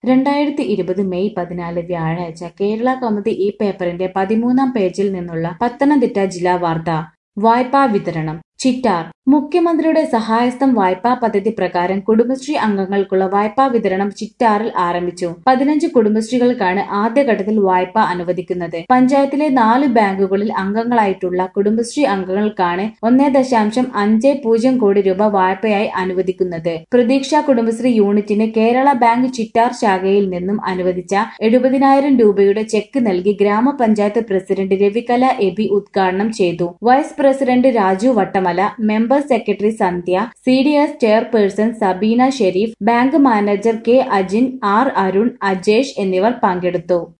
രണ്ടായിരത്തി ഇരുപത് മെയ് പതിനാല് വ്യാഴാഴ്ച കേരള കൗമുദി ഈ പേപ്പറിന്റെ പതിമൂന്നാം പേജിൽ നിന്നുള്ള പത്തനംതിട്ട ജില്ലാ വാർത്ത വായ്പാ വിതരണം ചിറ്റാർ മുഖ്യമന്ത്രിയുടെ സഹായസ്ഥം വായ്പാ പദ്ധതി പ്രകാരം കുടുംബശ്രീ അംഗങ്ങൾക്കുള്ള വായ്പാ വിതരണം ചിറ്റാറിൽ ആരംഭിച്ചു പതിനഞ്ച് കുടുംബശ്രീകൾക്കാണ് ആദ്യഘട്ടത്തിൽ വായ്പ അനുവദിക്കുന്നത് പഞ്ചായത്തിലെ നാല് ബാങ്കുകളിൽ അംഗങ്ങളായിട്ടുള്ള കുടുംബശ്രീ അംഗങ്ങൾക്കാണ് ഒന്നേ ദശാംശം അഞ്ച് പൂജ്യം കോടി രൂപ വായ്പയായി അനുവദിക്കുന്നത് പ്രതീക്ഷ കുടുംബശ്രീ യൂണിറ്റിന് കേരള ബാങ്ക് ചിറ്റാർ ശാഖയിൽ നിന്നും അനുവദിച്ച എഴുപതിനായിരം രൂപയുടെ ചെക്ക് നൽകി ഗ്രാമപഞ്ചായത്ത് പ്രസിഡന്റ് രവികല എബി ഉദ്ഘാടനം ചെയ്തു vice president Raju Vattamala member secretary Sandhya C D S chairperson Sabeena Shereef bank manager K Ajin R Arun Ajesh എന്നിവർ പങ്കെടുത്തു